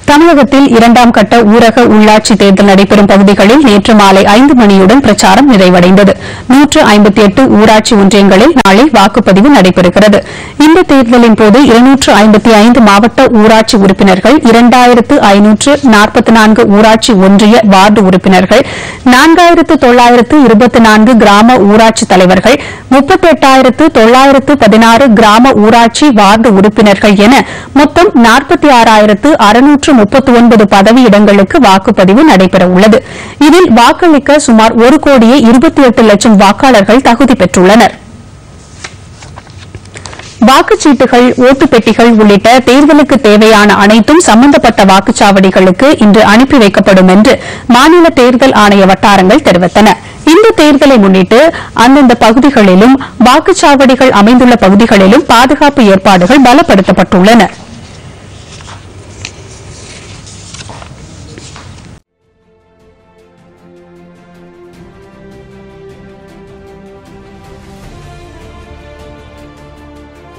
தமிழகத்தில் இரண்டாம் கட்ட ஊரக உள்ளாட்சி தேர்தல் நடைபெறும் பகுதிகளில் நேற்று மாலை ஐந்து மணியுடன் பிரச்சாரம் நிறைவடைந்தது நூற்று ஐம்பத்தி எட்டு ஊராட்சி ஒன்றியங்களில் நாளை வாக்குப்பதிவு நடைபெறுகிறது இந்த தேர்தலின் போது இருநூற்று ஐம்பத்தி ஐந்து மாவட்ட ஊராட்சி உறுப்பினர்கள் இரண்டாயிரத்து ஐநூற்று நாற்பத்தி நான்கு ஊராட்சி ஒன்றிய வார்டு உறுப்பினர்கள் நான்காயிரத்து தொள்ளாயிரத்து இருபத்தி நான்கு கிராம ஊராட்சி தலைவர்கள் முப்பத்தி எட்டாயிரத்து தொள்ளாயிரத்து பதினாறு கிராம ஊராட்சி வார்டு உறுப்பினர்கள் என மொத்தம் நாற்பத்தி ஆறாயிரத்து அறுநூற்று முப்பத்தி ஒன்பது பதவியிடங்களுக்கு வாக்குப்பதிவு நடைபெறவுள்ளது இதில் வாக்களிக்க சுமார் ஒரு கோடியே இருபத்தி எட்டு லட்சம் வாக்காளர்கள் தகுதி பெற்றுள்ளனர் வாக்குச்சீட்டுகள் ஓட்டுப் பெட்டிகள் உள்ளிட்ட தேர்தலுக்கு தேவையான அனைத்தும் சம்பந்தப்பட்ட வாக்குச்சாவடிகளுக்கு இன்று அனுப்பி வைக்கப்படும் என்று மாநில தேர்தல் ஆணைய வட்டாரங்கள் தெரிவித்தன இந்த தேர்தலை முன்னிட்டு அந்தந்த பகுதிகளிலும் வாக்குச்சாவடிகள் அமைந்துள்ள பகுதிகளிலும் பாதுகாப்பு ஏற்பாடுகள் பலப்படுத்தப்பட்டுள்ளன